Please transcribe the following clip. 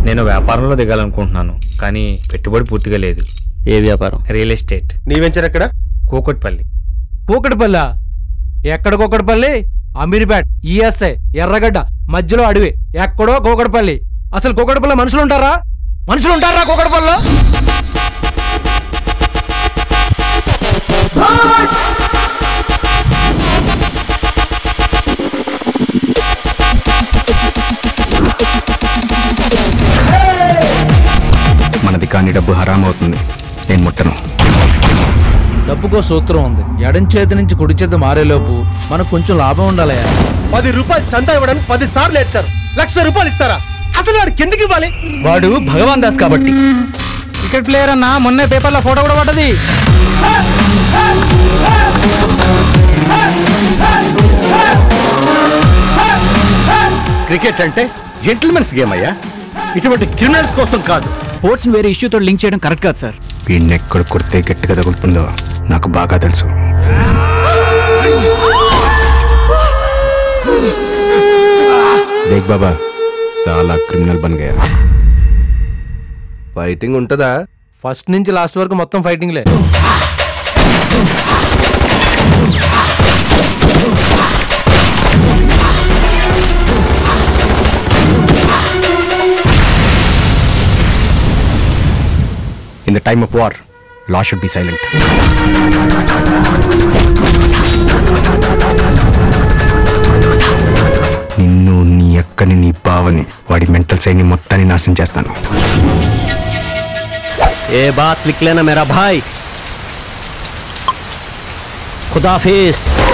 నేను వ్యాపారంలో దిగాలనుకుంటున్నాను కానీ పెట్టుబడి పూర్తిగా లేదు ఏ వ్యాపారం రియల్ ఎస్టేట్ నీ వెంచర్ ఎక్కడ కూకట్పల్లి కూకటిపల్లి ఎక్కడ కూకటిపల్లి అమీర్పేట్ ఈఎస్ఐ ఎర్రగడ్డ మధ్యలో అడవి ఎక్కడో కూకటిపల్లి అసలు కూకటిపల్లి మనుషులు ఉంటారా మనుషులు ఉంటారా కూకటిపల్లిలో మనది కాని డబ్బు హరాం అవుతుంది నేను ముట్టను డబ్బుకో సూత్రం ఉంది ఎడం చేతి నుంచి కుడి చేతి మారేలోపు మనకు కొంచెం లాభం ఉండాలయా పది రూపాయలు చందా ఇవ్వడానికి పది సార్లు ఏడ్చారు లక్ష రూపాయలు ఇస్తారా అసలు వాడికి ఎందుకు ఇవ్వాలి వాడు భగవాన్ దాస్ కాబట్టి క్రికెట్ ప్లేయర్ అన్న మొన్నే పేపర్లో ఫోటో కూడా పడ్డది క్రికెట్ అంటే జెంటిల్మెన్స్ గేమ్ అయ్యా ఇటువంటి క్రిమినల్స్ కోసం కాదు స్పోర్ట్స్ వేరే ఇష్యూతో లింక్ చేయడం కరెక్ట్ కాదు సార్ వీడిని ఎక్కడ కొడితే గట్టిగా తగులుతుందో నాకు బాగా తెలుసు దేక్ బాబా చాలా క్రిమినల్ బన్ గయా ఫైటింగ్ ఉంటుందా ఫస్ట్ నుంచి లాస్ట్ వరకు మొత్తం ఫైటింగ్లే in the time of war law should be silent నిన్ను నీ అక్కని నీ బావని వాడి మెంటల్ సైని మొత్తాన్ని నాశనం చేస్తాను ఏ బాత్ లిక్ లేనా మేరా భాయ్ ఖుదాఫీస్